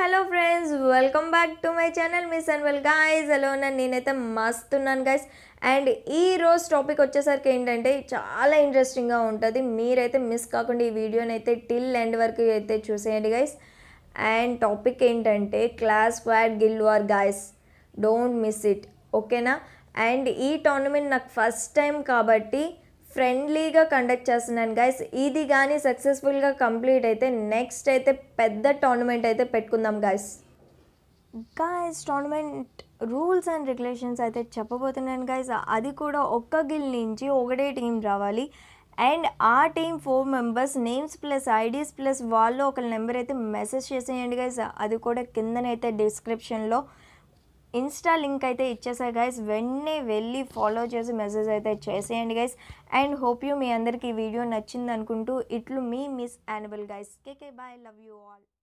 hello friends welcome back to my channel miss and well guys ఎలా ఉన్నాను నేనైతే మస్తు ఉన్నాను గైస్ అండ్ ఈ రోజు టాపిక్ వచ్చేసరికి ఏంటంటే చాలా ఇంట్రెస్టింగ్గా ఉంటుంది మీరైతే మిస్ కాకుండా ఈ వీడియోని అయితే టిల్ ఎండ్ వరకు అయితే చూసేయండి గైస్ అండ్ టాపిక్ ఏంటంటే clash squad guild war guys don't miss it ఓకేనా అండ్ ఈ టోర్నమెంట్ నాకు ఫస్ట్ టైం కాబట్టి ఫ్రెండ్లీగా కండక్ట్ చేస్తున్నాను గైస్ ఇది కానీ సక్సెస్ఫుల్గా కంప్లీట్ అయితే నెక్స్ట్ అయితే పెద్ద టోర్నమెంట్ అయితే పెట్టుకుందాం guys guys tournament rules and regulations అయితే చెప్పబోతున్నాను గైస్ అది కూడా ఒక్క గిల్ నుంచి ఒకటే టీం రావాలి అండ్ ఆ team four members names plus IDs plus వాళ్ళు ఒక నెంబర్ అయితే మెసేజ్ చేసేయండి గైస్ అది కూడా కిందనైతే డిస్క్రిప్షన్లో ఇన్స్టా లింక్ అయితే ఇచ్చేసా గైస్ వెంటనే వెళ్ళి ఫాలో చేసి మెసేజ్ అయితే చేసేయండి గైస్ అండ్ హోప్ యూ మీ అందరికీ ఈ వీడియో నచ్చింది అనుకుంటూ ఇట్లు మీ miss Annabel guys KK bye love you all